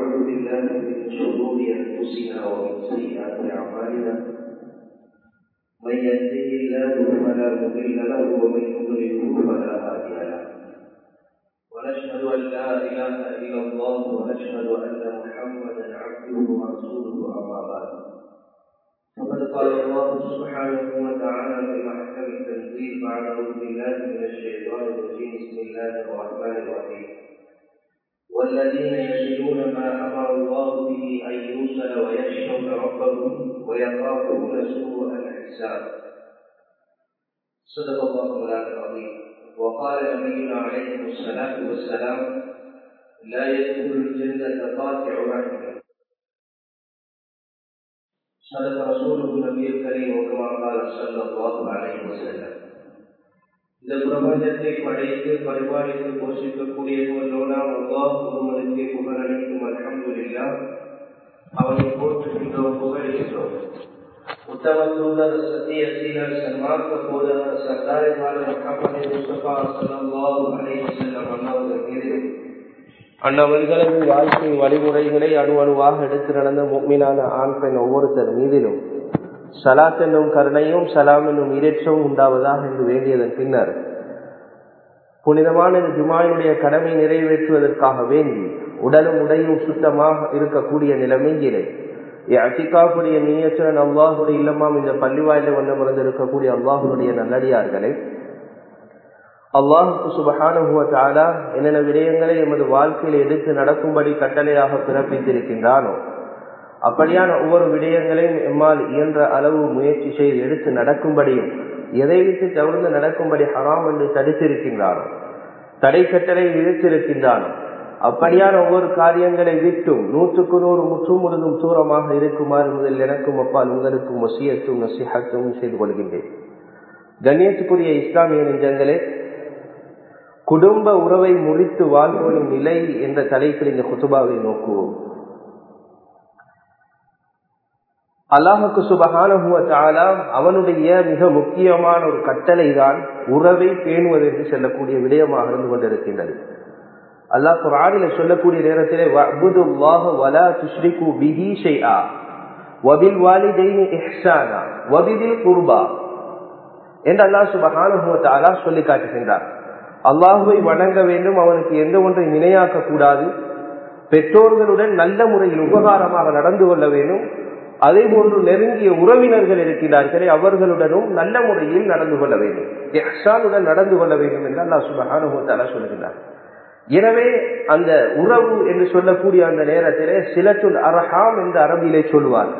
ونعوذ بالله من شرور أنفسنا ومن سيئات أعمالنا من يهده الله فلا مضل له ومن يضلله فلا هادي له ونشهد أن لا إله إلا الله ونشهد أن محمدا عبده ورسوله أما بعد فقد قال الله سبحانه وتعالى في محكم التنزيل بعد أعوذ بالله من الشيطان الرجيم بسم الله الرحمن الرحيم والذين يصلون ما امر الله به ان يوصل ويخشون ربهم ويخافون سوء الحساب صدق الله مولانا العظيم وقال نبينا عليه الصلاه والسلام لا يدخل الجنه قاطع رحم صدق رسوله النبي الكريم وكما قال صلى الله عليه وسلم இந்த பிரபஞ்சத்தை படைத்து பரிபாலித்து போஷிக்கக்கூடியவர்களோடாம் அல்லாஹ் ஒருவனுக்கு புகழளிக்கும் அல்ஹம்துலில்லா அவனை போற்றுகின்றோம் புகழ்கின்றோம் உத்தம தூதர் சத்திய சீனர் சன்மார்க்க போதர் சர்தாரி பாலர் முகமது முஸ்தபா சல்லாஹு அலைஹி வஸல்லம் அண்ணாவுடைய மீது அண்ணவர்களது வாழ்க்கை வழிமுறைகளை அணு அணுவாக எடுத்து நடந்த முக்மினான ஆண் பெண் ஒவ்வொருத்தர் மீதிலும் சலாத் என்னும் கருணையும் சலாம் என்னும் இடேற்றமும் உண்டாவதாக என்று வேண்டியதன் பின்னர் புனிதமான இந்த ஜுமாயினுடைய கடமை நிறைவேற்றுவதற்காக வேண்டி உடலும் உடையும் சுத்தமாக இருக்கக்கூடிய நிலைமையிலே அத்திகாவுடைய நீயச்சுடன் அல்லாஹுடைய இல்லமாம் இந்த பள்ளிவாயில வந்து மறந்திருக்கக்கூடிய அல்லாஹுடைய நல்லடியார்களை அல்லாஹுக்கு சுபகானுபவத்தாலா என்னென்ன விடயங்களை எமது வாழ்க்கையில் எடுத்து நடக்கும்படி கட்டளையாக பிறப்பித்திருக்கின்றானோ அப்படியான ஒவ்வொரு விடயங்களையும் எம்மால் இயன்ற அளவு முயற்சி செய்து எடுத்து நடக்கும்படியும் எதை விட்டு தவிர்த்து நடக்கும்படி ஹராம் என்று தடுத்திருக்கின்றானோ தடை கட்டளை விதித்திருக்கின்றானோ அப்படியான ஒவ்வொரு காரியங்களை விட்டும் நூற்றுக்கு நூறு முற்றும் முழுதும் தூரமாக இருக்குமாறு முதல் எனக்கும் அப்பால் உங்களுக்கும் வசியத்தும் நசிஹத்தும் செய்து கொள்கின்றேன் கண்ணியத்துக்குரிய இஸ்லாமிய நெஞ்சங்களே குடும்ப உறவை முறித்து வாழ்வோடும் நிலை என்ற தலைப்பில் இந்த குத்துபாவை நோக்குவோம் அல்லாஹுக்கு சுபகானுவத்தாலா அவனுடைய மிக முக்கியமான ஒரு கட்டளை தான் உறவை பேணுவது என்று சொல்லக்கூடிய விடயமாக இருந்து கொண்டிருக்கின்றது அல்லாஹ் குரானில சொல்லக்கூடிய நேரத்திலே வலா துஷ்ரிகு பிஹி ஷைஆ வபில் வாலிதைனி இஹ்சானா வபிதில் குர்பா என்று அல்லாஹ் சுபகானுவத்தாலா சொல்லி காட்டுகின்றார் அல்லாஹுவை வணங்க வேண்டும் அவனுக்கு எந்த ஒன்றை நினையாக்க கூடாது பெற்றோர்களுடன் நல்ல முறையில் உபகாரமாக நடந்து கொள்ள வேண்டும் அதே போன்று நெருங்கிய உறவினர்கள் இருக்கிறார்களே அவர்களுடனும் நல்ல முறையில் நடந்து கொள்ள வேண்டும் எஹ்சானுடன் நடந்து கொள்ள வேண்டும் என்று அல்லா சுபஹானுத்தாலா சொல்லுகிறார் எனவே அந்த உறவு என்று சொல்லக்கூடிய அந்த நேரத்திலே சிலத்துல் அரஹாம் என்று அரபியிலே சொல்லுவார்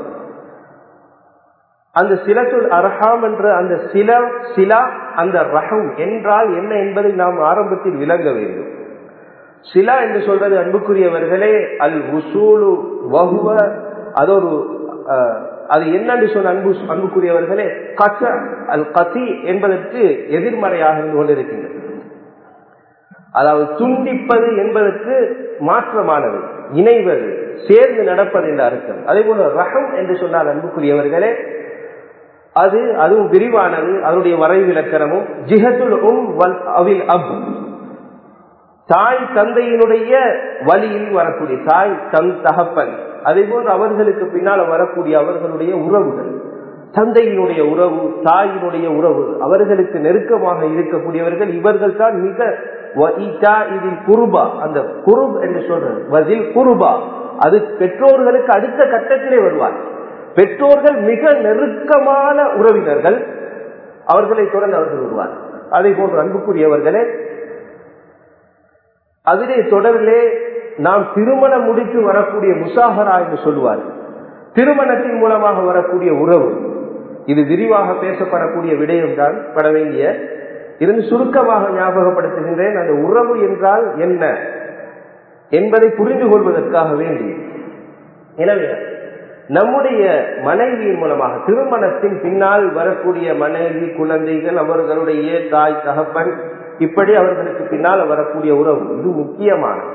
அந்த சிலத்துல் அரஹாம் என்ற அந்த சில சிலா அந்த ரஹம் என்றால் என்ன என்பதை நாம் ஆரம்பத்தில் விளங்க வேண்டும் சிலா என்று சொல்றது அன்புக்குரியவர்களே அல் உசூலு வகுவ அது ஒரு அது என்னன்னு சொன்ன அன்பு அன்புக்குரியவர்களே கச அல் கசி என்பதற்கு எதிர்மறையாக இருந்து கொண்டிருக்கின்றது அதாவது துண்டிப்பது என்பதற்கு மாற்றமானது இணைவது சேர்ந்து நடப்பது என்ற அர்த்தம் அதே போல ரகம் என்று சொன்னால் அன்புக்குரியவர்களே அது அதுவும் விரிவானது அதனுடைய வரைவிலக்கணமும் ஜிஹத்துல் உம் அவில் அப் தாய் தந்தையினுடைய வழியில் வரக்கூடிய தாய் தன் தகப்பன் அதே போன்று அவர்களுக்கு பின்னால் வரக்கூடிய அவர்களுடைய உறவுகள் தந்தையினுடைய உறவு தாயினுடைய உறவு அவர்களுக்கு நெருக்கமாக இருக்கக்கூடியவர்கள் இவர்கள் தான் மிக இதில் குருபா அந்த குருப் என்று சொல்றது வதில் குருபா அது பெற்றோர்களுக்கு அடுத்த கட்டத்திலே வருவார் பெற்றோர்கள் மிக நெருக்கமான உறவினர்கள் அவர்களை தொடர்ந்து அவர்கள் வருவார் அதே போன்று அன்புக்குரியவர்களே அதிலே தொடரிலே நாம் திருமணம் முடித்து வரக்கூடிய முசாகரா என்று சொல்லுவார் திருமணத்தின் மூலமாக வரக்கூடிய உறவு இது விரிவாக பேசப்படக்கூடிய விடயம் தான் பட வேண்டிய இருந்து சுருக்கமாக ஞாபகப்படுத்துகின்றேன் அந்த உறவு என்றால் என்ன என்பதை புரிந்து கொள்வதற்காக வேண்டி எனவே நம்முடைய மனைவியின் மூலமாக திருமணத்தின் பின்னால் வரக்கூடிய மனைவி குழந்தைகள் அவர்களுடைய தாய் தகப்பன் இப்படி அவர்களுக்கு பின்னால் வரக்கூடிய உறவு இது முக்கியமானது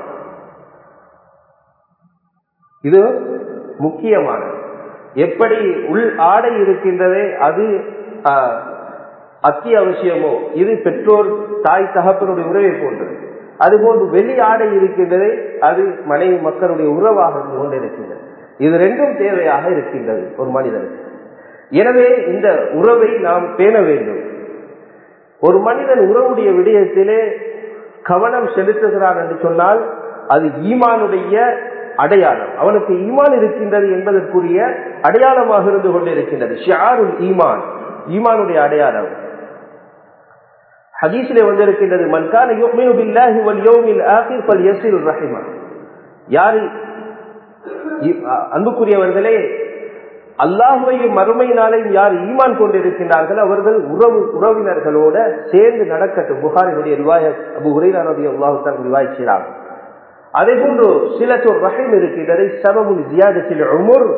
இது முக்கியமானது எப்படி உள் ஆடை இருக்கின்றதே அது அத்தியாவசியமோ இது பெற்றோர் தாய் தகப்பனுடைய உறவை போன்றது அதுபோன்று வெளி ஆடை இருக்கின்றது அது மனைவி மக்களுடைய உறவாக இருந்து கொண்டிருக்கின்றது இது ரெண்டும் தேவையாக இருக்கின்றது ஒரு மனிதனுக்கு எனவே இந்த உறவை நாம் பேண வேண்டும் ஒரு மனிதன் உறவுடைய விடயத்திலே கவனம் செலுத்துகிறான் என்று சொன்னால் அது ஈமானுடைய அடையாளம் அவனுக்கு ஈமான் இருக்கின்றது என்பதற்குரிய அடையாளமாக இருந்து கொண்டிருக்கின்றது ஷியாருல் ஈமான் ஈமானுடைய அடையாளம் ஹதீஸிலே வந்திருக்கின்றது மன்கான யுக்மினு பில்லாஹி வல் யௌமில் ஆகிர் ஃபல் யஸில் ரஹிமா யார் அன்புக்குரியவர்களே அல்லாஹுவையும் மறுமை நாளையும் யார் ஈமான் கொண்டிருக்கின்றார்கள் அவர்கள் உறவு உறவினர்களோட சேர்ந்து நடக்கட்டும் புகாரினுடைய ரிவாய அபு உரையானுடைய அல்லாஹுத்தான் ரிவாய் செய்கிறாங்க அதே போன்று சில சொல் ரஹீம் இருக்கின்றது சபமுல் ஜியாதத்தில் உமுர்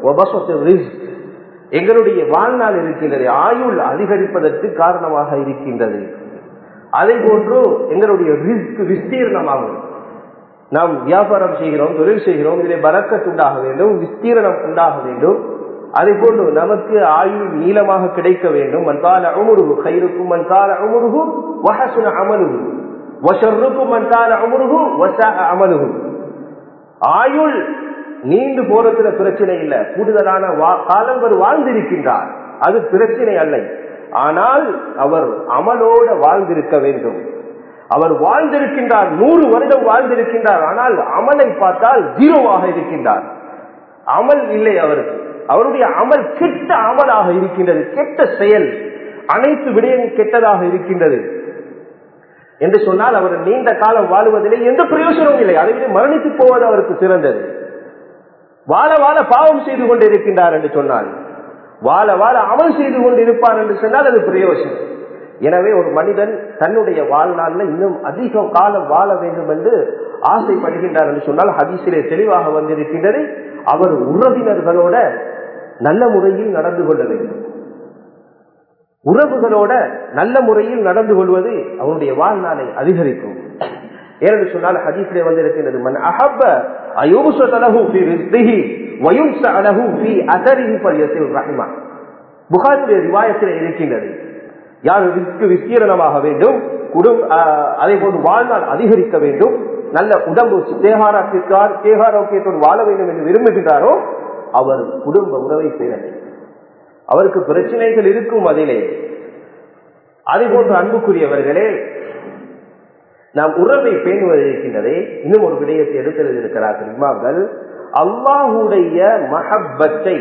எங்களுடைய வாழ்நாள் இருக்கின்றது ஆயுள் அதிகரிப்பதற்கு காரணமாக இருக்கின்றது அதே போன்று எங்களுடைய ரிஸ்க் விஸ்தீர்ணமாகும் நாம் வியாபாரம் செய்கிறோம் தொழில் செய்கிறோம் இதிலே பறக்கத் உண்டாக வேண்டும் விஸ்தீரணம் உண்டாக வேண்டும் அதே போன்று நமக்கு ஆயுள் நீளமாக கிடைக்க வேண்டும் மன்கால அமுருகு கைருக்கும் மன்கால அமுருகு வஹசுன அமலுகு வஷருக்கும் மன்கால அமுருகு வச அமலுகு ஆயுள் நீண்டு போறதுல பிரச்சனை இல்லை கூடுதலான காலங்கள் வாழ்ந்திருக்கின்றார் அது பிரச்சனை அல்ல ஆனால் அவர் அமலோட வாழ்ந்திருக்க வேண்டும் அவர் வாழ்ந்திருக்கின்றார் நூறு வருடம் வாழ்ந்திருக்கின்றார் ஆனால் அமலை பார்த்தால் ஜீரோவாக இருக்கின்றார் அமல் இல்லை அவருக்கு அவருடைய அமல் கெட்ட அமலாக இருக்கின்றது கெட்ட செயல் அனைத்து விடயமும் கெட்டதாக இருக்கின்றது என்று சொன்னால் அவர் நீண்ட காலம் வாழுவதிலே எந்த பிரயோஜனமும் இல்லை அதை விட மரணித்து போவது அவருக்கு சிறந்தது வாழ வாழ பாவம் செய்து கொண்டிருக்கின்றார் என்று சொன்னால் வாழ வாழ அமல் செய்து கொண்டிருப்பார் என்று சொன்னால் அது பிரயோஜனம் எனவே ஒரு மனிதன் தன்னுடைய வாழ்நாளில் இன்னும் அதிக காலம் வாழ வேண்டும் என்று ஆசைப்படுகின்றார் என்று சொன்னால் ஹதீசிலே தெளிவாக வந்திருக்கின்றது அவர் உறவினர்களோட நல்ல முறையில் நடந்து கொள்ள வேண்டும் உறவுகளோட நல்ல முறையில் நடந்து கொள்வது அவனுடைய வாழ்நாளை அதிகரிக்கும் ஏனென்று சொன்னால் ஹதீஸிலே வந்திருக்கின்றது மன் அஹப்ப அயூசலஹு ஃபி ரிஸ்திஹி வயுன்ஸலஹு ஃபி அஸரிஹி ஃபல்யஸில் ரஹ்மா புகாரியுடைய ரிவாயத்தில் இருக்கின்றது யார் ரிஸ்க் விஸ்தீரணமாக வேண்டும் குடும் அதே போன்று வாழ்நாள் அதிகரிக்க வேண்டும் நல்ல உடம்பு தேகாரோக்கியத்தார் தேகாரோக்கியத்தோடு வாழ வேண்டும் என்று விரும்புகின்றாரோ அவர் குடும்ப உறவை பேர அவருக்கு பிரச்சனைகள் இருக்கும் அதிலே அதே போன்று அன்புக்குரியவர்களே நாம் உறவை பேணுவது இருக்கின்றதே இன்னும் ஒரு விடயத்தை எடுத்தது இருக்கிறார்கள் இமாம்கள் அல்லாஹுடைய மஹப்பத்தை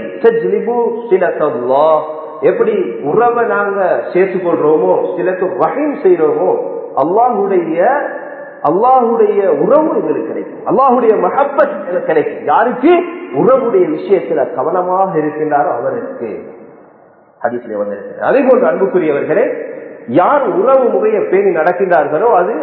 எப்படி உறவை நாங்க சேர்த்துக் கொள்றோமோ சிலக்கு வகையும் செய்யறோமோ அல்லாஹுடைய அல்லாஹுடைய உறவு எங்களுக்கு கிடைக்கும் அல்லாஹுடைய மஹப்பத் எனக்கு கிடைக்கும் யாருக்கு உறவுடைய விஷயத்துல கவனமாக இருக்கின்றாரோ அவருக்கு ஹதீஸ்ல வந்திருக்கிறார் அதே போன்று அன்புக்குரியவர்களே யார் உறவு முறையை பேணி நடக்கின்றார்களோ அது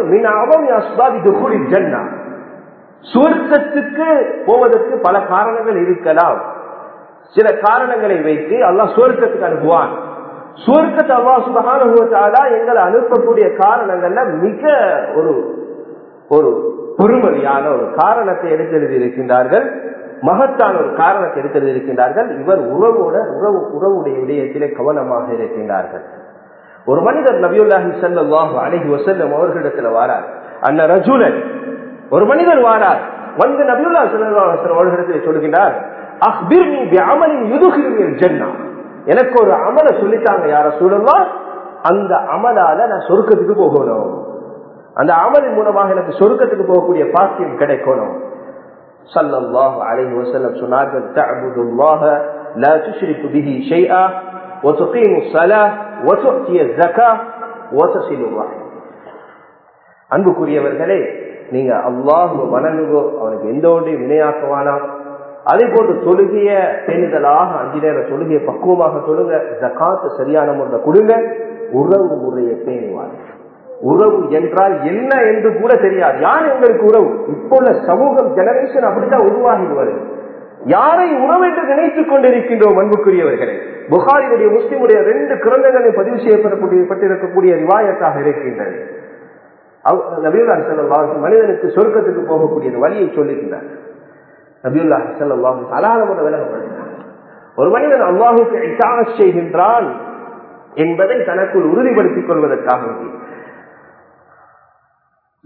ஜன்னா சுவர்க்கத்துக்கு போவதற்கு பல காரணங்கள் இருக்கலாம் சில காரணங்களை வைத்து அல்லாஹ் சுவர்க்கத்துக்கு அனுப்புவான் சுவர்க்கத்தை அல்லாஹ் சுபகானுபவத்தாலா எங்களை அனுப்பக்கூடிய காரணங்கள்ல மிக ஒரு ஒரு பொறுமதியான ஒரு காரணத்தை எடுத்தெழுதி இருக்கின்றார்கள் மகத்தான ஒரு காரணத்தை எடுத்தெழுதி இருக்கின்றார்கள் இவர் உறவோட உறவு உறவுடைய விடயத்திலே கவனமாக இருக்கின்றார்கள் ஒரு மனிதர் நபியுல்லாஹி சல்லாஹு அழகி வசல்லம் அவர்களிடத்துல வாரார் அன்ன ரஜுலன் ஒரு மனிதர் வாரார் வந்து நபியுல்லா சல்லாஹ் அவர்களிடத்தில் சொல்கின்றார் அஹ்பிர்னி பிஅமலின் யுதுகில் ஜன்னா எனக்கு ஒரு அமலை சொல்லித்தாங்க யார சொல்லலாம் அந்த அமலால நான் சொர்க்கத்துக்கு போகணும் அந்த அமலின் மூலமாக எனக்கு சொர்க்கத்துக்கு போகக்கூடிய பாக்கியம் கிடைக்கணும் சல்லல்லாஹு அலைஹி வஸல்லம் சொன்னார்கள் தஅபுதுல்லாஹ லா துஷ்ரிகு பிஹி ஷைஆ وتقيم الصلاة وتؤتي الزكاة وتصل الرحم அன்புக்குரியவர்களே நீங்க அல்லாஹ் வணங்குகோ அவனுக்கு எந்த ஒன்றையும் வினையாக்குவானா அதே போன்று தொழுகைய பேணுதலாக அஞ்சு நேர தொழுகையை பக்குவமாக தொழுங்க ஜக்காத்து சரியான முறையில் கொடுங்க உறவு முறையை பேணுவார் உறவு என்றால் என்ன என்று கூட தெரியாது யார் எங்களுக்கு உறவு இப்போ உள்ள சமூகம் ஜெனரேஷன் அப்படித்தான் உருவாகிடுவது யாரை உறவு என்று நினைத்துக் கொண்டிருக்கின்றோம் அன்புக்குரியவர்களே புகாரியுடைய முஸ்லிமுடைய ரெண்டு கிரந்தங்களை பதிவு செய்யப்பட்டிருக்கக்கூடிய ரிவாயத்தாக இருக்கின்றது நபியுல்லா செல்லம் மனிதனுக்கு சொர்க்கத்துக்கு போகக்கூடிய வழியை சொல்லுகின்றார் நபியுல்லா செல்லம் அலாத முறை விலகப்படுகிறார் ஒரு மனிதன் அல்லாஹுக்கு இசாக செய்கின்றான் என்பதை தனக்குள் உறுதிப்படுத்திக் கொள்வதற்காக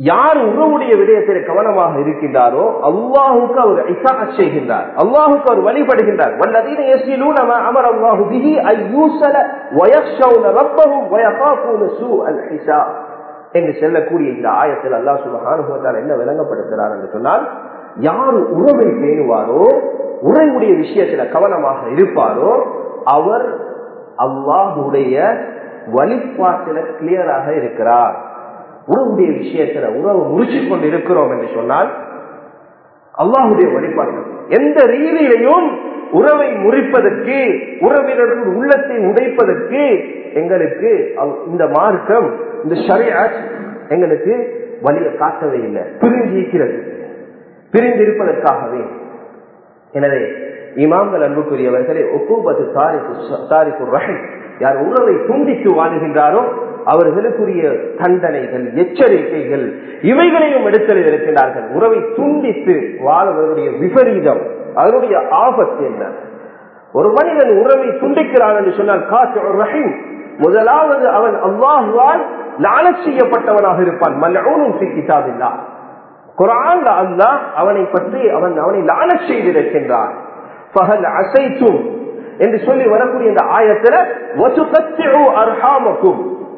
யார் உறவுடைய விடயத்தில் கவனமாக இருக்கின்றாரோ அல்லாஹுக்கு அவர் இசாத் செய்கின்றார் அல்லாஹுக்கு அவர் வழிபடுகின்றார் வல்லதீன யஸ்லூன மா அமர அல்லாஹு பிஹி அய்யூசல வயக்ஷவுன ரப்பஹும் வயகாஃபூன சூஅல் ஹிசாப் என்று சொல்லக்கூடிய இந்த ஆயத்தில் அல்லாஹ் சுப்ஹானஹு வ தஆலா என்ன விளங்கப்படுத்துகிறார் என்று சொன்னால் யார் உறவை பேணுவாரோ உறவுடைய விஷயத்துல கவனமாக இருப்பாரோ அவர் அல்லாஹுடைய வழிபாட்டில கிளியராக இருக்கிறார் உறவுடைய விஷயத்துல உறவு முறிச்சு கொண்டு இருக்கிறோம் என்று சொன்னால் அல்லாஹுடைய வழிபாட்டு எந்த ரீதியிலையும் உறவை முறிப்பதற்கு உறவினர்கள் உள்ளத்தை உடைப்பதற்கு எங்களுக்கு இந்த மார்க்கம் இந்த ஷரியாத் எங்களுக்கு வழியை காட்டவே இல்லை பிரிஞ்சிருக்கிறது பிரிந்திருப்பதற்காகவே எனவே இமாம்கள் அன்புக்குரியவர்களே ஒப்புபது தாரிக்கு தாரிக்கு ரஹை யார் உறவை துண்டித்து வாழுகின்றாரோ அவர்களுக்குரிய தண்டனைகள் எச்சரிக்கைகள் இவைகளையும் எடுத்தல் இருக்கின்றார்கள் உறவை துண்டித்து வாழ்வதனுடைய விபரீதம் அதனுடைய ஆபத்து என்ன ஒரு மனிதன் உறவை துண்டிக்கிறான் என்று சொன்னால் காற்று ரஹீம் முதலாவது அவன் அல்லாஹுவால் லான செய்யப்பட்டவனாக இருப்பான் மல்லூனும் கிதாபில்லா குரான் அல்லாஹ் அவனை பற்றி அவன் அவனை லான செய்திருக்கின்றான் பகல் அசைத்தும் என்று சொல்லி வரக்கூடிய இந்த ஆயத்துல அர்ஹாமக்கும்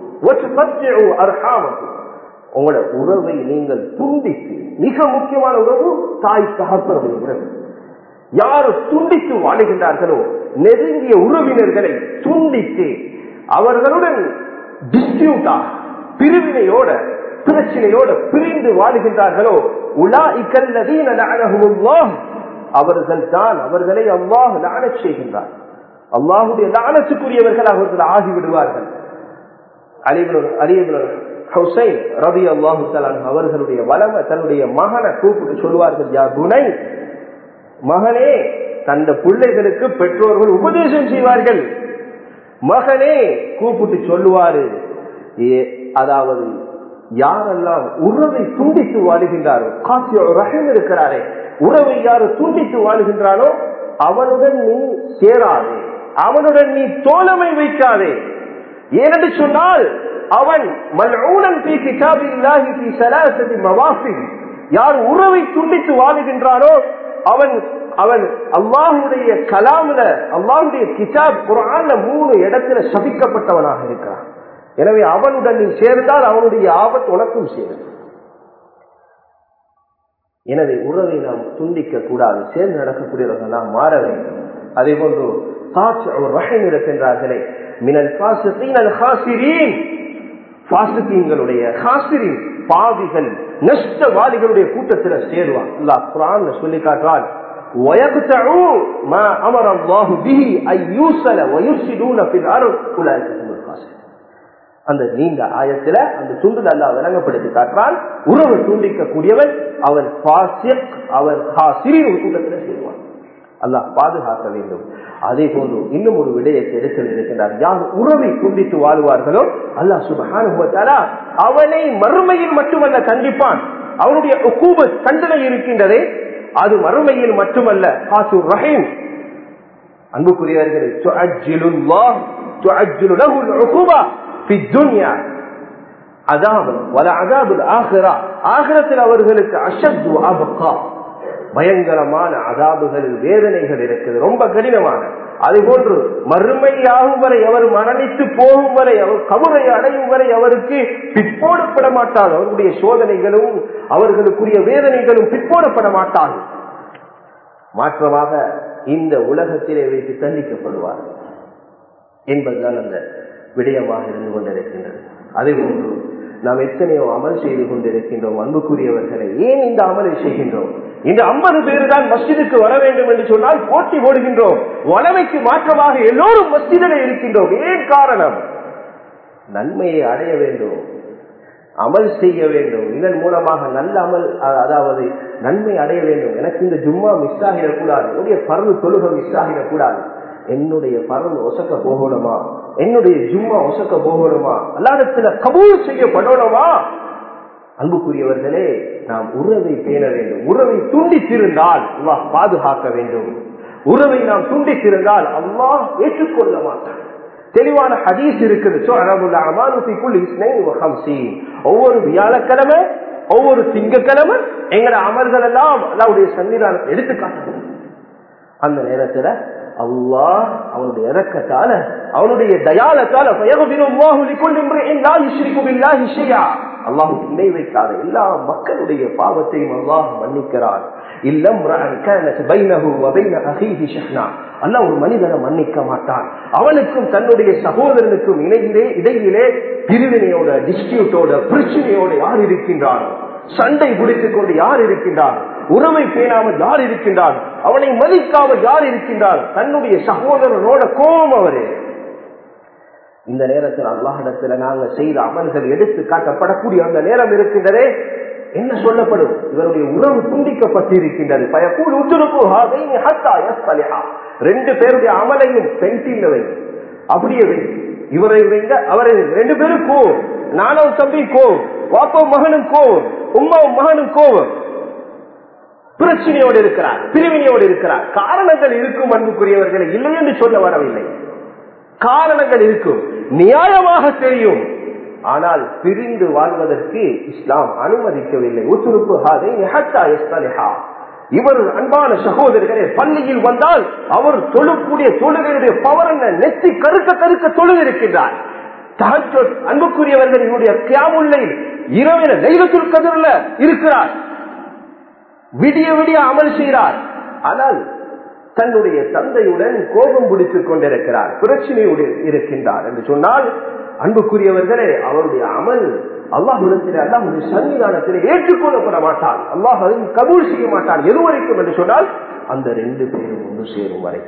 உங்களோட உறவை நீங்கள் துண்டித்து மிக முக்கியமான உறவு தாய் தகப்பனுடைய உறவு யாரு துண்டித்து வாழுகின்றார்களோ நெருங்கிய உறவினர்களை துண்டித்து அவர்களுடன் டிஸ்பியூட்டா பிரிவினையோட பிரச்சனையோட பிரிந்து வாழுகின்றார்களோ உலா இக்கல்லதீன அவர்கள் தான் அவர்களை அல்லாஹ் லான செய்கின்றார் அல்லாஹுடைய லானத்துக்குரியவர்கள் அவர்கள் ஆகிவிடுவார்கள் ஹுசைன் ரவி அல்லாஹு அவர்களுடைய வளம தன்னுடைய மகனை கூப்பிட்டு சொல்லுவார்கள் யா குணை மகனே தந்த பிள்ளைகளுக்கு பெற்றோர்கள் உபதேசம் செய்வார்கள் மகனே கூப்பிட்டு சொல்லுவாரு அதாவது யாரெல்லாம் உறவை துண்டித்து வாழுகின்றாரோ காசியோ ரகம் இருக்கிறாரே உறவை யாரு துண்டித்து வாழுகின்றானோ அவனுடன் நீ சேராதே அவனுடன் நீ தோழமை வைக்காதே ஏனென்று சொன்னால் அவன் மல்ஊனன் பி கிதாபில்லாஹி பி ஸலாஸதி மவாசின் யார் உறவை துண்டித்து வாழுகின்றானோ அவன் அவன் அல்லாஹுடைய கலாமுல அல்லாஹுடைய கிதாப் குரான்ல மூணு இடத்துல சபிக்கப்பட்டவனாக இருக்கிறான் எனவே அவனுடன் நீ சேர்ந்தால் அவனுடைய ஆபத்து உனக்கும் சேரும் எனவே உறவை நாம் துண்டிக்க கூடாது சேர்ந்து நடக்கக்கூடியவர்கள் நாம் மாற வேண்டும் அதே போன்று காற்று அவர் ரகம் இருக்கின்றார்களே மினல் காசுத்தீன் ஹாசிரீன் பாசித்தீன்களுடைய ஹாசிரின் பாவிகள் நஷ்டவாதிகளுடைய கூட்டத்தில் சேருவான் அல்லா குரான் சொல்லி காட்டுறான் ويقطعوا ما امر الله به ان يوصل ويفسدون في الارض اولئك هم الخاسرون அந்த நீண்ட ஆயத்துல அந்த துண்டுல அல்லா விளங்கப்படுத்தி காட்டுறான் உறவை துண்டிக்க கூடியவன் அவன் அவன் சிறிய கூட்டத்தில் சேருவான் அல்லாஹ் பாதுகாக்க வேண்டும் அதே போன்று இன்னும் ஒரு விடயத்தை எடுத்து இருக்கின்றார் யார் உறவை துண்டித்து வாழ்வார்களோ அல்லாஹ் சுபகான அவனை மறுமையில் மட்டுமல்ல கண்டிப்பான் அவனுடைய கண்டனை இருக்கின்றதே அது மறுமையில் மட்டுமல்ல காசு ரஹீம் அன்புக்குரியவர்களே அவர்களுக்கு அஷத்து அபக்கா பயங்கரமான அதாபுகள் வேதனைகள் இருக்குது ரொம்ப கடினமான அதே போன்று மறுமையாகும் வரை அவர் மரணித்து போகும் வரை அவர் கபரை அடையும் வரை அவருக்கு பிற்போடப்பட மாட்டார் அவருடைய சோதனைகளும் அவர்களுக்குரிய வேதனைகளும் பிற்போடப்பட மாட்டார் மாற்றமாக இந்த உலகத்திலே வைத்து தண்டிக்கப்படுவார் என்பதுதான் அந்த விடயமாக இருந்து கொண்டிருக்கின்றது அதே போன்று நாம் எத்தனையோ அமல் செய்து கொண்டிருக்கின்றோம் அன்புக்குரியவர்களை ஏன் இந்த அமலை செய்கின்றோம் இந்த ஐம்பது பேர் தான் மஸ்ஜிதுக்கு வர வேண்டும் என்று சொன்னால் போட்டி போடுகின்றோம் வளமைக்கு மாற்றமாக எல்லோரும் மஸ்ஜிதில் இருக்கின்றோம் ஏன் காரணம் நன்மையை அடைய வேண்டும் அமல் செய்ய வேண்டும் இதன் மூலமாக நல்ல அமல் அதாவது நன்மை அடைய வேண்டும் எனக்கு இந்த ஜும்மா மிஸ் ஆகிடக்கூடாது என்னுடைய பருவு தொழுகை மிஸ் ஆகிடக்கூடாது என்னுடைய பருவு ஒசக்க போகணுமா என்னுடைய ஜும்மா ஒசக்க போகணுமா அல்லாடத்துல கபூல் செய்யப்படணுமா அன்புக்குரியவர்களே நாம் உறவை பேண வேண்டும் உறவை துண்டித்திருந்தால் அல்லாஹ் பாதுகாக்க வேண்டும் உறவை நாம் துண்டித்திருந்தால் அல்லாஹ் ஏற்றுக்கொள்ள மாட்டான் தெளிவான ஹதீஸ் இருக்குது ஒவ்வொரு வியாழக்கிழமை ஒவ்வொரு திங்கக்கிழமை எங்கட அமல்கள் எல்லாம் அல்லாவுடைய சன்னிதானத்தை எடுத்து காட்டணும் அந்த நேரத்துல அல்லாஹ் அவனுடைய இறக்கத்தால அவனுடைய தயாலத்தால அல்லாஹ் இணை வைக்காத எல்லா மக்களுடைய பாவத்தையும் அல்லாஹ் மன்னிக்கிறான் இல்லம் அல்ல ஒரு மனிதனை மன்னிக்க மாட்டான் அவனுக்கும் தன்னுடைய சகோதரனுக்கும் இணையிலே இடையிலே பிரிவினையோட டிஸ்பியூட்டோட பிரச்சனையோட யார் இருக்கின்றானோ சண்டை பிடித்துக் கொண்டு யார் இருக்கின்றான் உறவை பேணாமல் யார் இருக்கின்றான் அவனை மதிக்காமல் யார் இருக்கின்றான் தன்னுடைய சகோதரனோட கோபம் அவரு இந்த நேரத்தில் அல்லாஹிடத்துல நாங்க செய்த அமல்கள் எடுத்து காட்டப்படக்கூடிய அந்த நேரம் இருக்கின்றதே என்ன சொல்லப்படும் இவருடைய உறவு துண்டிக்கப்பட்டிருக்கின்றது பயக்கூடு ரெண்டு பேருடைய அமலையும் பென்டில் வை அப்படியே வை இவரை வைங்க அவரை ரெண்டு பேரும் கோவம் நானும் தம்பி கோவம் வாப்பாவும் மகனும் கோவம் உமாவும் மகனும் கோவம் பிரச்சனையோடு இருக்கிறார் பிரிவினையோடு இருக்கிறார் காரணங்கள் இருக்கும் அன்புக்குரியவர்களை இல்லை என்று சொல்ல வரவில்லை காரணங்கள் இருக்கும் நியாயமாக தெரியும் ஆனால் பிரிந்து வாழ்வதற்கு இஸ்லாம் அனுமதிக்கவில்லை இவர் அன்பான சகோதரர்களே பள்ளியில் வந்தால் அவர் தொழக்கூடிய தொழுகையுடைய பவர் என்ன நெத்தி கருக்க கருக்க தொழுது இருக்கின்றார் அன்புக்குரியவர்கள் என்னுடைய கியாமுல்லை இரவில லைலத்துல் கதிரில் இருக்கிறார் விடிய விடிய அமல் செய்கிறார் ஆனால் தன்னுடைய தந்தையுடன் கோபம் பிடித்துக் கொண்டிருக்கிறார் பிரச்சனையோடு இருக்கின்றார் என்று சொன்னால் அன்புக்குரியவர்களே அவருடைய அமல் அல்லாஹுடத்திலே அல்லாஹுடைய சன்னிதானத்திலே ஏற்றுக்கொள்ளப்பட மாட்டான் அல்லாஹ் அதையும் கபூல் செய்ய மாட்டான் எது வரைக்கும் என்று சொன்னால் அந்த ரெண்டு பேரும் ஒன்று சேரும் வரை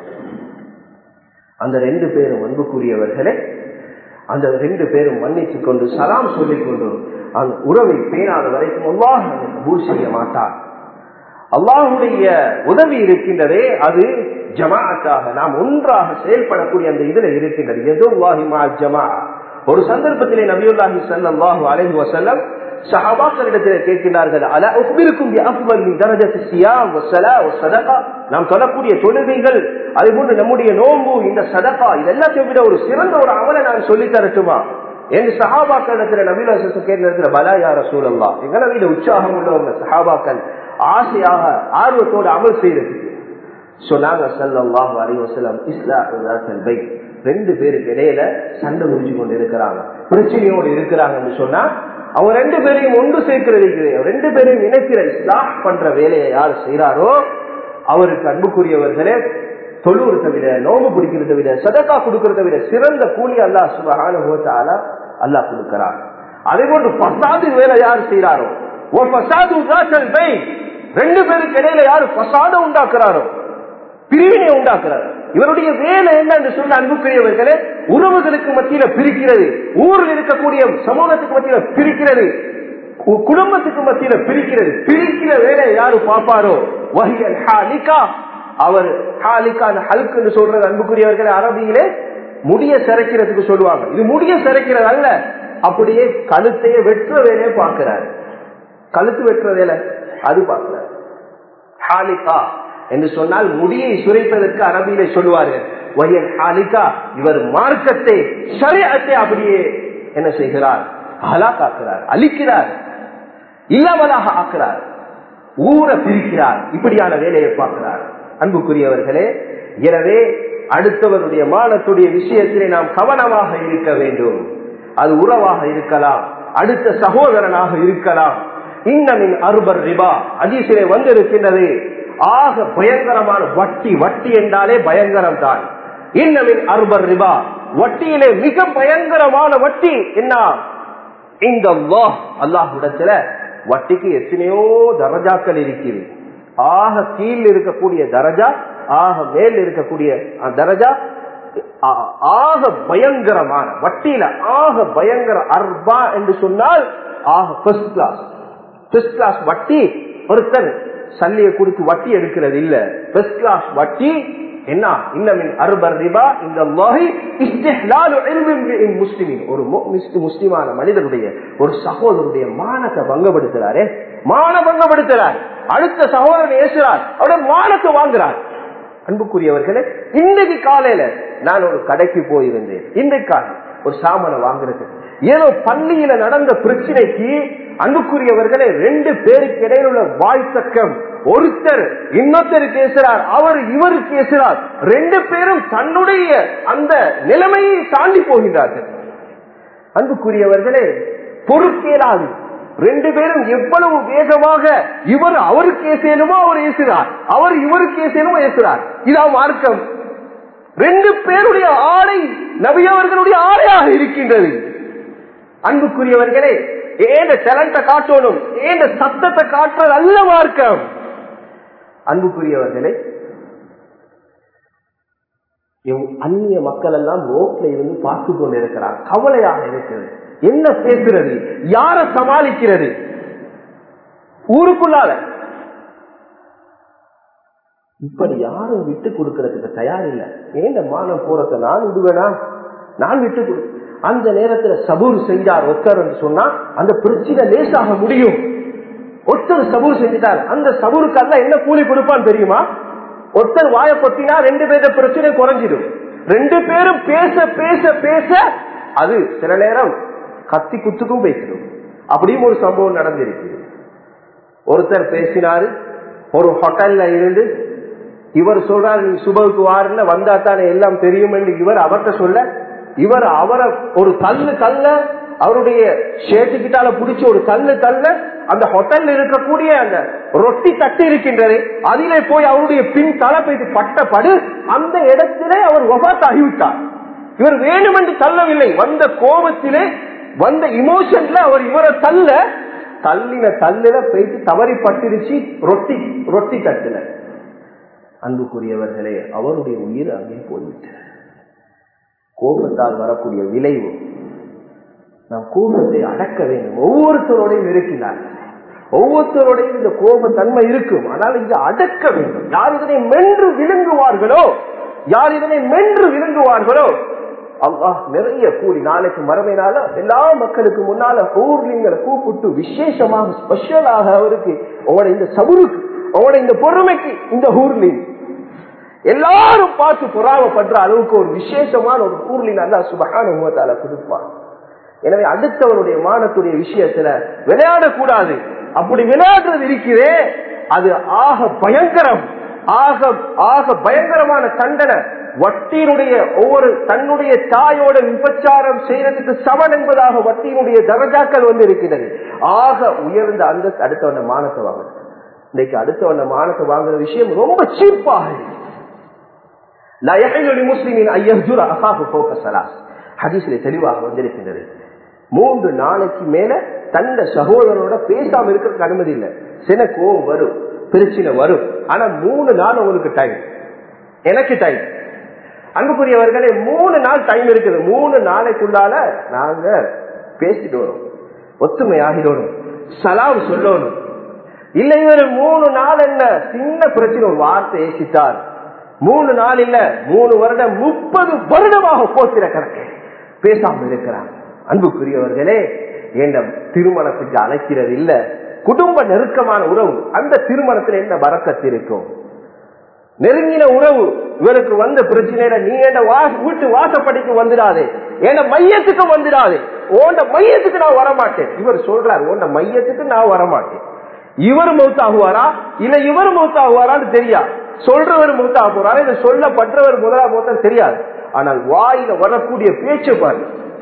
அந்த ரெண்டு பேரும் அன்புக்குரியவர்களே அந்த ரெண்டு பேரும் மன்னித்துக் கொண்டு சலாம் சொல்லிக் கொண்டு அந்த உறவை பேணாத வரைக்கும் அல்லாஹ் அதை கபூல் செய்ய மாட்டார் அல்லாஹுடைய உதவி இருக்கின்றதே அது ஜமாஅத்தாக நாம் ஒன்றாக செயல்படக்கூடிய அந்த இதுல இருக்கின்றது எதுவாஹிமா ஜமா ஒரு சந்தர்ப்பத்திலே நபியுல்லாஹி ஸல்லல்லாஹு அலைஹி வஸல்லம் சஹாபாக்களிடத்தில் கேட்கிறார்கள் அலா உக்பிருக்கும் பி அஃபல் மின் தரஜத்தி ஸியாம் வஸ்ஸலா வஸ்ஸதகா நாம் சொல்லக்கூடிய தொழுகைகள் அதே போன்று நம்முடைய நோன்பு இந்த சதகா இதெல்லாத்தையும் விட ஒரு சிறந்த ஒரு அமலை நான் சொல்லி தரட்டுமா என்று சஹாபாக்களிடத்தில் நபியுல்லாஹி கேட்கிற பலா யார சூழல்லா எங்களை வீடு உற்சாகம் உள்ளவங்க சஹாபாக்கள் ஆசையாக ஆர்வத்தோடு அமல் செய்யறதுக்கு சொன்னாங்க சல்லாஹு அலிவசலம் இஸ்லாம் ரெண்டு பேருக்கு இடையில சண்டை முடிச்சு கொண்டு இருக்கிறாங்க பிரச்சனையோடு இருக்கிறாங்கன்னு சொன்னா அவங்க ரெண்டு பேரையும் ஒன்று சேர்க்கிறது ரெண்டு பேரையும் இணைக்கிற இஸ்லாம் பண்ற வேலையை யார் செய்யறாரோ அவருக்கு அன்புக்குரியவர்களே தொழுவுறதை விட நோம்பு பிடிக்கிறத விட சதக்கா கொடுக்கறத விட சிறந்த கூலி அல்லா சுபகான அல்லாஹ் கொடுக்கிறார் அதே போன்று பசாது வேலை யார் செய்யறாரோ ஒரு பசாது ரெண்டு பேருக்கு இடையில யாரு பசாத உண்டாக்குறாரோ பிரிவினை உண்டாக்குறாரு இவருடைய வேலை என்ன என்று சொல்ல அன்புக்குரியவர்களே உறவுகளுக்கு மத்தியில பிரிக்கிறது ஊரில் இருக்கக்கூடிய சமூகத்துக்கு மத்தியில பிரிக்கிறது குடும்பத்துக்கு மத்தியில பிரிக்கிறது பிரிக்கிற வேலை யாரு பாப்பாரோ வஹியல் ஹாலிகா அவர் ஹாலிகா ஹல்கு சொல்றது அன்புக்குரியவர்களே அரபியிலே முடிய சிறைக்கிறதுக்கு சொல்லுவாங்க இது முடிய சிறைக்கிறது அல்ல அப்படியே கழுத்தையே வெற்ற வேலையை பார்க்கிறாரு கழுத்து வெற்ற வேலை அது பார்க்கிறார் ஹாலிகா என்று சொன்னால் முடியை சுரைப்பதற்கு அரபியில சொல்லுவார்கள் வயல் ஹாலிகா இவர் மார்க்கத்தை சரியத்தை அப்படியே என்ன செய்கிறார் ஹலாக்காக்குறார் அழிக்கிறார் இல்லாமலாக ஆக்குறார் ஊரை பிரிக்கிறார் இப்படியான வேலையை பார்க்கிறார் அன்புக்குரியவர்களே எனவே அடுத்தவருடைய மானத்துடைய விஷயத்திலே நாம் கவனமாக இருக்க வேண்டும் அது உறவாக இருக்கலாம் அடுத்த சகோதரனாக இருக்கலாம் இன்னமின் அருபர் ரிபா அதிசிலே வந்திருக்கின்றது ஆக பயங்கரமான வட்டி வட்டி என்றாலே பயங்கரம் தான் இன்னமின் அருபர் ரிபா வட்டியிலே மிக பயங்கரமான வட்டி என்ன இந்த அல்லாஹுடத்துல வட்டிக்கு எத்தனையோ தரஜாக்கள் இருக்குது ஆக கீழ் இருக்கக்கூடிய தரஜா ஆக மேல் இருக்கக்கூடிய தரஜா ஆக பயங்கரமான வட்டியில ஆக பயங்கர அர்பா என்று சொன்னால் ஆக ஃபர்ஸ்ட் கிளாஸ் ஃபர்ஸ்ட் கிளாஸ் வட்டி ஒருத்தர் சல்லியை கொடுத்து வட்டி எடுக்கிறது இல்ல ஃபர்ஸ்ட் கிளாஸ் வட்டி என்ன இன்னமின் அர்பர் ரிபா இந்த முஸ்லிமின் ஒரு முஸ்லிமான மனிதனுடைய ஒரு சகோதரனுடைய மானத்தை பங்கப்படுத்துறாரே மான பங்கப்படுத்துறார் அடுத்த சகோதரன் ஏசுறார் அவருடைய மானத்தை வாங்குறார் அன்புக்குரியவர்களே இன்றைக்கு காலையில நான் ஒரு கடைக்கு போயிருந்தேன் இன்றைக்கு காலை ஒரு சாமானை வாங்குறதுக்கு ஏதோ பள்ளியில நடந்த பிரச்சனைக்கு அன்புக்குரியவர்களே ரெண்டு பேருக்கு இடையில் உள்ள வாழ்த்தக்கம் ஒருத்தர் இன்னொருத்தருக்கு பேசுறார் அவர் இவருக்கு பேசுறார் ரெண்டு பேரும் தன்னுடைய அந்த நிலைமையை தாண்டி போகின்றார்கள் அன்புக்குரியவர்களே பொறுக்கேலாது ரெண்டு பேரும் எவ்வளவு வேகமாக இவர் அவருக்கு ஏசேனுமோ அவர் ஏசுகிறார் அவர் இவருக்கு ஏசேனுமோ ஏசுகிறார் இதா மார்க்கம் ரெண்டு பேருடைய ஆடை நபி அவர்களுடைய ஆடையாக இருக்கின்றது அன்புக்குரியவர்களே ஏந்த டேலண்ட காட்டணும் ஏந்த சத்தத்தை காட்டுறது அல்ல மார்க்கம் அன்புக்குரியவர்களே இவ் அந்நிய மக்கள் எல்லாம் ரோட்ல இருந்து பார்த்து கொண்டிருக்கிறார் கவலையாக இருக்கிறது என்ன பேசுறது யார சமாளிக்கிறது ஊருக்குள்ளால இப்படி யாரும் விட்டு கொடுக்கறதுக்கு தயார் இல்லை ஏன் மானம் போறத நான் விடுவேனா நான் விட்டு கொடு அந்த நேரத்துல சபூர் செஞ்சார் ஒத்தர் என்று சொன்னா அந்த பிரச்சனை லேசாக முடியும் ஒருத்தர் சபூர் செஞ்சிட்டார் அந்த சபூருக்கு அல்ல என்ன கூலி கொடுப்பான்னு தெரியுமா ஒருத்தர் வாய கொத்தினா ரெண்டு பேர பிரச்சனை குறைஞ்சிடும் ரெண்டு பேரும் பேச பேச பேச அது சில நேரம் கத்தி குத்துக்கும் பேசிடும் அப்படியும் ஒரு சம்பவம் நடந்திருக்கு ஒருத்தர் பேசினாரு ஒரு ஹோட்டல்ல இருந்து இவர் சொல்றாரு நீ சுபவுக்கு வாருல வந்தா தானே எல்லாம் தெரியும் என்று இவர் அவர்கிட்ட சொல்ல இவர் அவரை ஒரு கல்லு கல்ல அவருடைய ஷேட்டுக்கிட்டால பிடிச்ச ஒரு கல்லு கல்ல அந்த ஹோட்டல்ல இருக்கக்கூடிய அந்த ரொட்டி தட்டு இருக்கின்றது அதிலே போய் அவருடைய பின் தலைப்பைத்து பட்டப்படு அந்த இடத்திலே அவர் ஒபாத் ஆகிவிட்டார் இவர் வேணுமென்று தள்ளவில்லை வந்த கோபத்திலே வந்த இமோஷன்ல அவர் இவரை தள்ள தள்ளின தள்ளில போயிட்டு தவறி பட்டிருச்சு ரொட்டி ரொட்டி தட்டுல அன்புக்குரியவர்களே அவருடைய உயிர் அங்கே போய்விட்டது கோபத்தால் வரக்கூடிய விளைவு நாம் கோபத்தை அடக்க வேண்டும் ஒவ்வொருத்தரோடையும் இருக்கிறார் ஒவ்வொருத்தரோடையும் இந்த கோப தன்மை இருக்கும் ஆனால் இதை அடக்க வேண்டும் யார் இதனை மென்று விழுங்குவார்களோ யார் இதனை மென்று விழுங்குவார்களோ அல்லாஹ் நிறைய கூலி நாளைக்கு மறுமையினால எல்லா மக்களுக்கு முன்னால ஊர்லிங்களை கூப்பிட்டு விசேஷமாக ஸ்பெஷலாக அவருக்கு உங்களோட இந்த சபுருக்கு உங்களோட இந்த பொறுமைக்கு இந்த ஊர்லிங் எல்லாரும் பார்த்து பொறாமப்படுற அளவுக்கு ஒரு விசேஷமான ஒரு ஊர்லின் அல்லா சுபகான முகத்தால கொடுப்பான் எனவே அடுத்தவனுடைய மானத்துடைய விஷயத்துல விளையாடக்கூடாது அப்படி விளையாடுறது இருக்கிறே அது ஆக பயங்கரம் ஆக ஆக பயங்கரமான தண்டனை வட்டியினுடைய ஒவ்வொரு தன்னுடைய தாயோட விபச்சாரம் செய்யறதுக்கு சமன் என்பதாக வட்டியினுடைய தரஜாக்கள் வந்து இருக்கிறது ஆக உயர்ந்த அந்த அடுத்தவன மானத்தை வாங்க இன்னைக்கு அடுத்தவன மானத்தை வாங்குற விஷயம் ரொம்ப சீப்பாக முஸ்லிமின் ஐயர் அகாஹு போக்கசலாஸ் ஹதீஸ்ல தெளிவாக வந்திருக்கின்றது மூன்று நாளைக்கு மேல தந்த சகோதரனோட பேசாம இருக்கிறதுக்கு அனுமதி இல்லை சில கோவம் வரும் பிரச்சனை வரும் ஆனா மூணு நாள் உங்களுக்கு டைம் எனக்கு டைம் அன்புக்குரியவர்களே மூணு நாள் டைம் இருக்குது மூணு நாளைக்குள்ளால நாங்க பேசிடணும் ஒத்துமை ஆகிடணும் சலாம் சொல்லணும் இல்ல இவர் மூணு நாள் என்ன சின்ன பிரச்சனை ஒரு வார்த்தை ஏசித்தார் மூணு நாள் இல்ல மூணு வருடம் முப்பது வருடமாக போக்கிற கணக்கு பேசாமல் இருக்கிறார் அன்புக்குரியவர்களே என்ற திருமணத்துக்கு அழைக்கிறது இல்ல குடும்ப நெருக்கமான உறவு அந்த திருமணத்தில் என்ன வரக்கத்து இருக்கும் நெருங்கின உறவு இவருக்கு வந்த பிரச்சனையில நீ என்ன வீட்டு வாசப்படிக்கு வந்துடாதே என் மையத்துக்கு வந்துடாதே ஓண்ட மையத்துக்கு நான் வரமாட்டேன் இவர் சொல்றாரு ஓண்ட மையத்துக்கு நான் வரமாட்டேன் இவர் மௌத்தாகுவாரா இல்ல இவர் மௌத்தாகுவாரான்னு தெரியா சொல்றவர் மூத்தாக போறாரு இது சொல்லப்பட்டவர் முதலா மூத்தம் தெரியாது ஆனால் வாயில வரக்கூடிய பேச்சு பாரு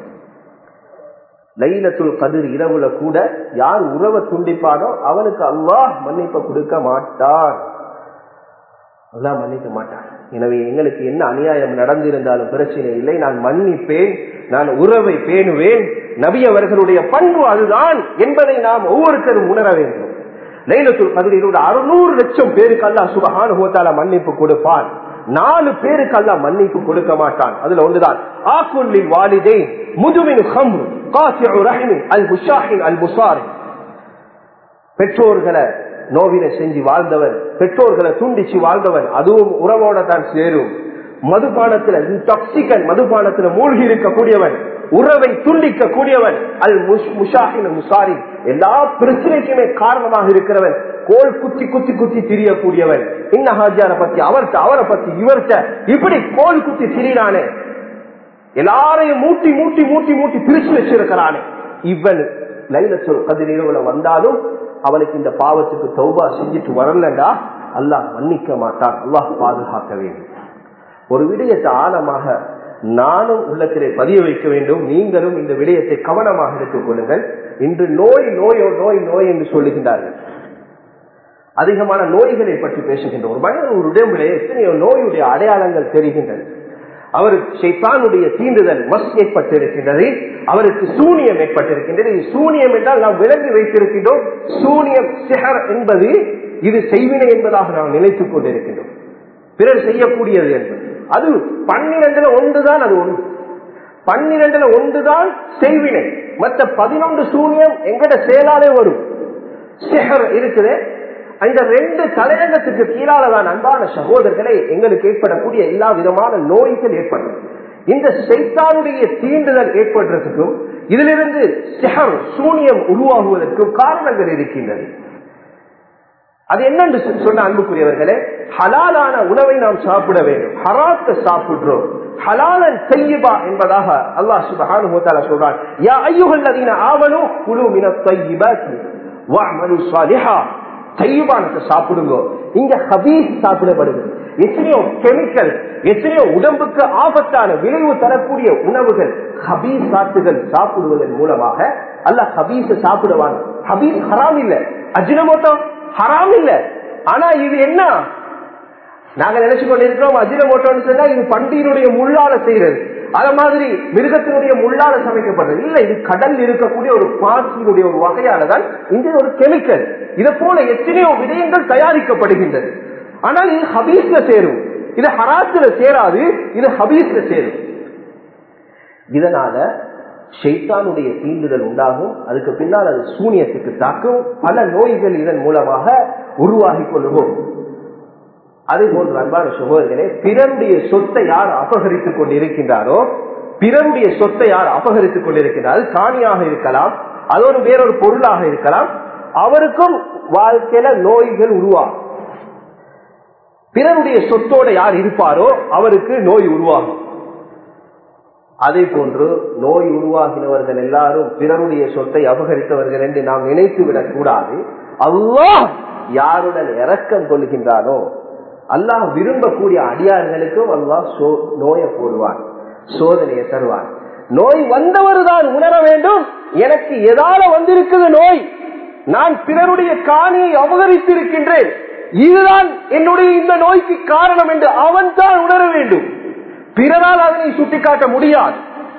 லைலத்துல் கதிர் இரவுல கூட யார் உறவை துண்டிப்பானோ அவனுக்கு அல்லாஹ் மன்னிப்பை கொடுக்க மாட்டான் அல்லாஹ் மன்னிக்க மாட்டான் எனவே எங்களுக்கு என்ன அநியாயம் நடந்திருந்தாலும் பிரச்சனை இல்லை நான் மன்னிப்பேன் நான் உறவை பேணுவேன் நபி அவர்களுடைய பண்பு அதுதான் என்பதை நாம் ஒவ்வொருத்தரும் உணர வேண்டும் லைலத்துல் கதிரிலோட அறுநூறு லட்சம் பேருக்கு அல்லா சுபகான ஹோத்தால மன்னிப்பு கொடுப்பான் நாலு பேருக்கு அல்லா மன்னிப்பு கொடுக்க மாட்டான் அதுல ஒன்றுதான் ஆக்குள்ளி வாலிதே முதுமின் ஹம் காசிஉ ரஹிமின் அல் முஷாஹின் அல் முசாரி பெற்றோர்களை நோவினை செஞ்சு வாழ்ந்தவன் பெற்றோர்களை துண்டிச்சு வாழ்ந்தவன் அதுவும் உறவோட தான் சேரும் மதுபானத்துல டாக்சிக்கன் மதுபானத்துல மூழ்கி இருக்கக்கூடியவன் உறவை துண்டிக்க கூடியவன் அல் முஷாஹின் முசாரி எல்லா பிரச்சனைக்குமே காரணமாக இருக்கிறவன் கோல் குத்தி குத்தி குத்தி திரியக்கூடியவன் இன்ன ஹாஜியார பத்தி அவர்கிட்ட அவரை பத்தி இவர்கிட்ட இப்படி கோல் குத்தி திரியிறானே எல்லாரையும் மூட்டி மூட்டி மூட்டி மூட்டி பிரிச்சு வச்சிருக்கிறானே இவன் லைலத்துல் கதிர் இரவுல வந்தாலும் அவனுக்கு இந்த பாவத்துக்கு தௌபா செஞ்சுட்டு வரலண்டா அல்லாஹ் மன்னிக்க மாட்டான் அல்லாஹ் பாதுகாக்க வேண்டும் ஒரு விடயத்தை ஆழமாக நானும் உள்ளத்திலே பதிய வைக்க வேண்டும் நீங்களும் இந்த விடயத்தை கவனமாக எடுத்துக் கொள்ளுங்கள் இன்று நோய் நோயோ நோய் நோய் என்று சொல்லுகின்றார்கள் அதிகமான நோய்களை பற்றி பேசுகின்ற ஒரு மனிதன் ஒரு உடம்பிலே எத்தனையோ நோயுடைய அடையாளங்கள் தெரிகின்றன அவருக்கு ஷைத்தானுடைய தீண்டுதல் மஸ் ஏற்பட்டிருக்கின்றது அவருக்கு சூனியம் ஏற்பட்டிருக்கின்றது இது சூனியம் என்றால் நாம் விளங்கி வைத்திருக்கின்றோம் சூனியம் சிஹர் என்பது இது செய்வினை என்பதாக நாம் நினைத்துக் கொண்டிருக்கின்றோம் பிறர் செய்யக்கூடியது என்பது அது பன்னிரண்டுல ஒன்றுதான் அது ஒன்று பன்னிரண்டுல ஒன்றுதான் செய்வினை மற்ற பதினொன்று சூனியம் எங்கட செயலாலே வரும் சிஹர் இருக்குது அந்த ரெண்டு தலையங்கத்துக்கு கீழாலதான் அன்பான சகோதரர்களை எங்களுக்கு ஏற்படக்கூடிய எல்லா விதமான நோய்கள் ஏற்படும் இந்த சைத்தானுடைய தீண்டுதல் ஏற்படுறதுக்கும் இதிலிருந்து சிஹர் சூனியம் உருவாகுவதற்கும் காரணங்கள் இருக்கின்றது அது என்னென்று சொன்ன அன்புக்குரியவர்களே ஹலாலான உணவை நாம் சாப்பிட வேண்டும் ஹராத்த சாப்பிடுறோம் ஹலாலன் செய்யுபா என்பதாக அல்லாஹ் சுபஹானு சொல்றான் யா ஐயுகள் அதீன ஆவனோ குழு மின தையிபாக்கி வஅமலு ஸாலிஹா தையிபானத்தை சாப்பிடுங்க இங்க ஹபீஸ் சாப்பிடப்படுது எத்தனையோ கெமிக்கல் எத்தனையோ உடம்புக்கு ஆபத்தான விளைவு தரக்கூடிய உணவுகள் ஹபீஸ் சாத்துகள் சாப்பிடுவதன் மூலமாக அல்ல ஹபீஸ் சாப்பிடுவாங்க ஹபீஸ் ஹராம் இல்ல அஜினமோட்டோ ஹராம் இல்ல ஆனா இது என்ன நாங்க நினைச்சு கொண்டிருக்கிறோம் அஜினமோட்டோன்னு சொன்னா இது பண்டிகையினுடைய முள்ளால செய்யறது அத மாதிரி மிருகத்தினுடைய முள்ளால சமைக்கப்படுறது இல்ல இது கடல் இருக்கக்கூடிய ஒரு பாசியினுடைய ஒரு வகையானதான் இந்த ஒரு கெமிக்கல் இதை போல எத்தனையோ விடயங்கள் தயாரிக்கப்படுகின்றது ஆனால் இது ஹபீஸ்ல சேரும் இது ஹராத்துல சேராது இது ஹபீஸ்ல சேரும் இதனால ஷெய்தானுடைய தீண்டுதல் உண்டாகும் அதுக்கு பின்னால் அது சூனியத்துக்கு தாக்கும் பல நோய்கள் இதன் மூலமாக உருவாகி கொள்ளுவோம் அதே போன்ற அன்பான சகோதரர்களே பிறருடைய சொத்தை யார் அபகரித்துக் கொண்டிருக்கின்றாரோ பிறருடைய சொத்தை யார் அபகரித்துக் கொண்டிருக்கிறார் காணியாக இருக்கலாம் அது ஒரு வேறொரு பொருளாக இருக்கலாம் அவருக்கும் வாழ்க்கையில நோய்கள் உருவாகும் பிறருடைய சொத்தோட யார் இருப்பாரோ அவருக்கு நோய் உருவாகும் அதே போன்று நோய் உருவாகினவர்கள் எல்லாரும் பிறருடைய சொத்தை அபகரித்தவர்கள் என்று நாம் நினைத்து விடக் கூடாது அல்லாஹ் யாருடன் இறக்கம் கொள்கின்றானோ அல்லாஹ் விரும்பக்கூடிய அடியார்களுக்கும் அல்லாஹ் நோயை போடுவான் சோதனையை தருவான் நோய் வந்தவர் தான் உணர வேண்டும் எனக்கு எதால வந்திருக்குது நோய் நான் பிறருடைய காணியை அபகரித்திருக்கின்றேன் இதுதான் என்னுடைய இந்த நோய்க்கு காரணம் என்று அவன் தான் உணர வேண்டும் பிறரால் அதனை சுட்டிக்காட்ட முடியாது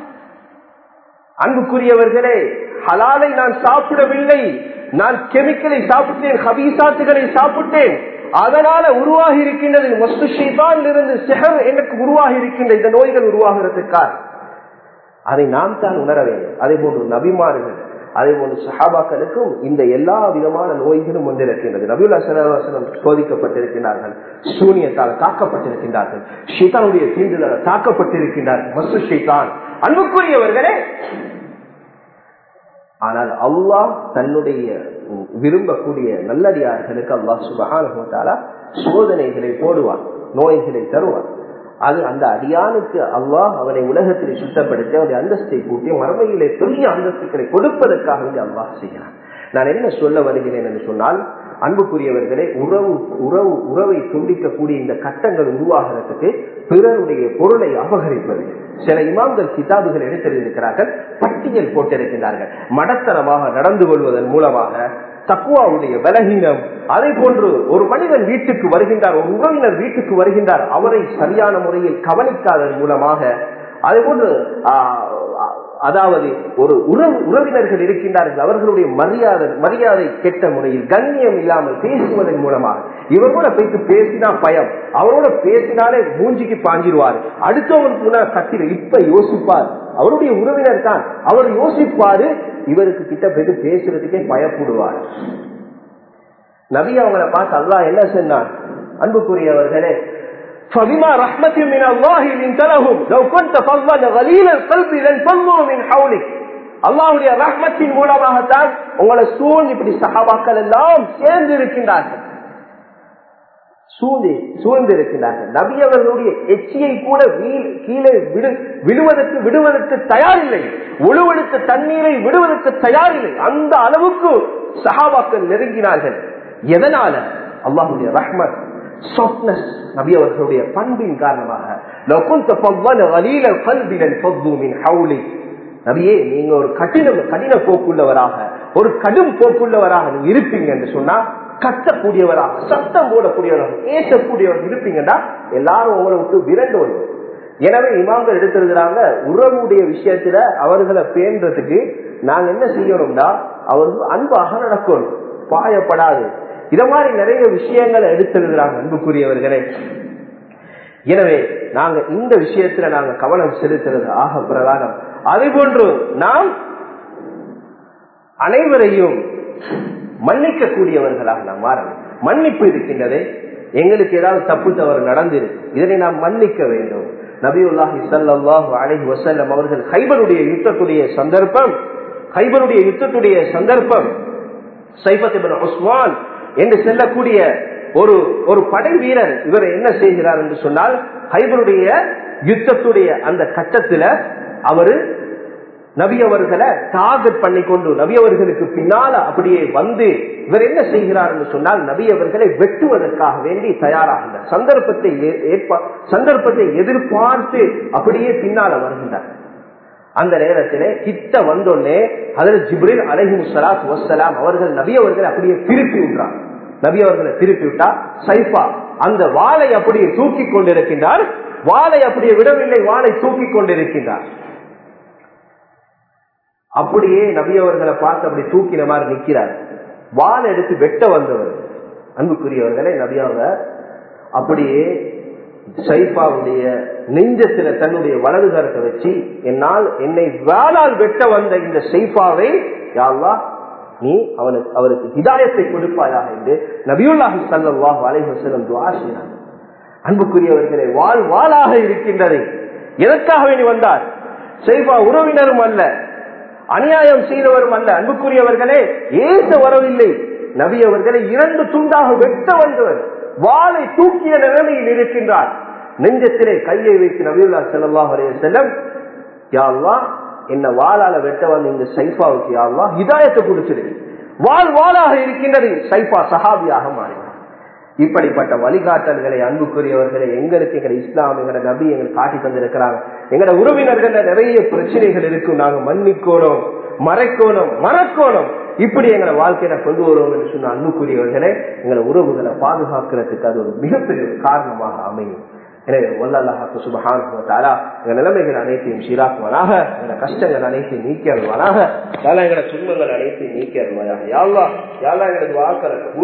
அன்புக்குரியவர்களே ஹலாலை நான் சாப்பிடவில்லை நான் கெமிக்கலை சாப்பிட்டேன் ஹபீசாத்துகளை சாப்பிட்டேன் அதனால உருவாகி இருக்கின்றது மஸ்து இருந்து செஹர் எனக்கு உருவாகி இருக்கின்ற இந்த நோய்கள் உருவாகிறதுக்காக அதை நாம் தான் உணர வேண்டும் அதே போன்று நபிமார்கள் அதே போன்று சஹாபாக்களுக்கும் இந்த எல்லா விதமான நோய்களும் வந்திருக்கின்றது நபியுல்லா சலாசனம் சோதிக்கப்பட்டிருக்கிறார்கள் சூனியத்தால் தாக்கப்பட்டிருக்கின்றார்கள் ஷீதானுடைய தீண்டுதலால் தாக்கப்பட்டிருக்கின்றார்கள் மசு ஷீதான் அன்புக்குரியவர்களே ஆனால் அல்லாஹ் தன்னுடைய விரும்பக்கூடிய நல்லடியார்களுக்கு அல்லாஹ் சுபகான சோதனைகளை போடுவான் நோய்களை தருவான் அது அந்த அடியானுக்கு அல்லாஹ் அவனை உலகத்தில் சுத்தப்படுத்தி அவருடைய அந்தஸ்தை கூட்டி மறுமையிலே பெரிய அந்தஸ்துக்களை கொடுப்பதற்காக வேண்டி அல்லாஹ் செய்கிறான் நான் என்ன சொல்ல வருகிறேன் என்று சொன்னால் அன்புக்குரியவர்களே உறவு உறவு உறவை துண்டிக்கக்கூடிய இந்த கட்டங்கள் உருவாகிறதுக்கு பிறருடைய பொருளை அபகரிப்பது சில இமாம்கள் கிதாபுகள் எடுத்திருக்கிறார்கள் பட்டியல் போட்டிருக்கிறார்கள் மடத்தனமாக நடந்து கொள்வதன் மூலமாக தக்குவாவுடைய பலகீனம் அதே போன்று ஒரு மனிதன் வீட்டுக்கு வருகின்றார் ஒரு உறவினர் வீட்டுக்கு வருகின்றார் அவரை சரியான முறையில் கவனிக்காததன் மூலமாக அதே போன்று அதாவது ஒரு உறவு உறவினர்கள் இருக்கின்றார்கள் அவர்களுடைய மரியாதை மரியாதை கெட்ட முறையில் கண்ணியம் இல்லாமல் பேசுவதன் மூலமாக இவர் கூட போயிட்டு பேசினா பயம் அவரோட பேசினாலே மூஞ்சிக்கு பாஞ்சிருவார் அடுத்தவங்களுக்கு முன்னாடி கத்திர இப்ப யோசிப்பார் அவருடைய உறவினர் தான் அவர் யோசிப்பாரு இவருக்கு கிட்ட போயிட்டு பேசுறதுக்கே பயப்படுவார் நபி அவங்களை பார்த்து அல்லா என்ன சொன்னான் அன்புக்குரியவர்களே فبما رحمة من الله لنت لهم لو كنت فظا غليل القلب لانفضوا من حولك அல்லாவுடைய ரஹ்மத்தின் மூலமாகத்தான் உங்களை சூழ் இப்படி சகாபாக்கள் எல்லாம் சேர்ந்து இருக்கின்றார்கள் சூழ்ந்து சூழ்ந்திருக்கிறார்கள் நபி அவர்களுடைய எச்சியை கூட வீழ்- கீழே விடு விடுவதற்கு விடுவதற்கு தயாரில்லை உழுவெடுத்த தண்ணீரை விடுவதற்கு தயாரில்லை அந்த அளவுக்கு சஹாபாக்கள் நெருங்கினார்கள் எதனால அல்லாஹுடைய ரஹ்மத் softness நபி அவர்களுடைய பண்பின் காரணமாக لو كنت فظا غليل القلب لانفضوا من حولك நபியே நீங்க ஒரு கடின கடின போக்குள்ளவராக ஒரு கடும் போக்குள்ளவராக நீங்க இருப்பீங்க என்று சொன்னா கத்தக்கூடியவராக சத்தம் போடக்கூடியவராக ஏசக்கூடியவர் இருப்பீங்கன்னா எல்லாரும் உங்களை விட்டு விரண்டு வருவோம் எனவே இமாம்கள் எடுத்திருக்கிறாங்க உறவுடைய விஷயத்துல அவர்களை பேன்றதுக்கு நாங்க என்ன செய்யணும்னா அவர்கள் அன்பாக நடக்கணும் பாயப்படாது இத மாதிரி நிறைய விஷயங்களை எடுத்திருக்கிறாங்க அன்புக்குரியவர்களே எனவே நாங்க இந்த விஷயத்துல நாங்க கவனம் செலுத்துறது ஆக பிரதானம் அதே போன்று நாம் அனைவரையும் மன்னிக்க கூடியவர்களாக நாம் மாற வேண்டும். மன்னிப்பு இருக்கின்றதே எங்களுக்கு ஏதாவது தப்பு தவறு நடந்திருக்கு இதனை நாம் மன்னிக்க வேண்டும் நபியுல்லாஹி ஸல்லல்லாஹு அலைஹி வஸல்லம் அவர்கள் ஹைபருடைய யுத்தத்துடைய சந்தர்ப்பம் ஹைபருடைய யுத்தத்துடைய சந்தர்ப்பம் சைபத் இப்னு உஸ்மான் என்று செல்லக்கூடிய ஒரு ஒரு படை வீரர் இவர் என்ன செய்கிறார் என்று சொன்னால் ஹைபருடைய யுத்தத்துடைய அந்த கட்டத்துல அவரு நபி அவர்களை டார்கெட் பண்ணி கொண்டு நபி அவர்களுக்கு பின்னால அப்படியே வந்து இவர் என்ன செய்கிறார் என்று சொன்னால் நபி அவர்களை வெட்டுவதற்காக வேண்டி தயாராகின்றார் சந்தர்ப்பத்தை ஏ- ஏற்பா சந்தர்ப்பத்தை எதிர்பார்த்து அப்படியே பின்னால வருகின்றார் அந்த நேரத்திலே கிட்ட வந்தோடனே அதில் ஜிப்ரில் அலஹி சலாத் வசலாம் அவர்கள் நபி அவர்களை அப்படியே திருப்பி விட்டார் நபி அவர்களை திருப்பி விட்டா சைஃபா அந்த வாளை அப்படியே தூக்கி கொண்டிருக்கின்றார் வாளை அப்படியே விடவில்லை வாளை தூக்கி கொண்டிருக்கின்றார் அப்படியே நபி அவர்களை பார்த்து அப்படி தூக்கின மாதிரி நிக்கிறார் வாள் எடுத்து வெட்ட வந்தவர் அன்புக்குரியவர்களே நபி அவங்க அப்படியே சைஃபாவுடைய நெஞ்சத்துல தன்னுடைய வலது கரத்தை வச்சு என்னால் என்னை வேளால் வெட்ட வந்த இந்த சைஃபாவை யாழ்லா நீ அவனுக்கு அவருக்கு ஹிதாயத்தை கொடுப்பாயாக என்று நபியுல்லாஹி ஸல்லல்லாஹு அலைஹி வஸல்லம் துஆ செய்தார் அன்புக்குரியவர்களே வாழ் வாளாக இருக்கின்றது எதற்காக வேண்டி வந்தார் சைஃபா உறவினரும் அல்ல அநியாயம் செய்தவரும் அல்ல அன்புக்குரியவர்களே ஏச வரவில்லை நபி அவர்களை இரண்டு துண்டாக வெட்ட வந்தவர் வாளை தூக்கிய நிலைமையில் இருக்கின்றார் நெஞ்சத்திலே கையை வைத்து நபியுல்லா ஸல்லல்லாஹு அலைஹி வஸல்லம் யா அல்லாஹ் என்ன வாளால வெட்ட வந்த இந்த சைஃபாவுக்கு யா அல்லாஹ் ஹிதாயத்தை கொடுத்துடு வாள் வாளாக இருக்கின்றது சைஃபா சஹாபியாக மாறினார் இப்படிப்பட்ட வழிகாட்டல்களை அன்புக்குரியவர்களை எங்களுக்கு எங்களை இஸ்லாம் எங்கட நபி எங்களுக்கு காட்டி தந்திருக்கிறாங்க எங்கட உறவினர்கள் நிறைய பிரச்சனைகள் இருக்கும் நாங்க மன்னிக்கோணும் மறைக்கோணும் மறக்கோணும் இப்படி எங்களை வாழ்க்கையில கொண்டு வருவோம் என்று சொன்ன அன்புக்குரியவர்களே எங்களை உறவுகளை பாதுகாக்கிறதுக்கு அது ஒரு மிகப்பெரிய ஒரு காரணமாக அமையும் எனவே வல்லாஹாக்கு சுபஹானுவத்தாரா எங்க நிலைமைகள் அனைத்தையும் சீராக்குவானாக எங்க கஷ்டங்கள் அனைத்தையும் நீக்கி அருவானாக யாரா எங்களோட துன்பங்கள் அனைத்தையும் நீக்கி அருவாயாக யாழ்லா யாரா எங்களுக்கு வாக்களை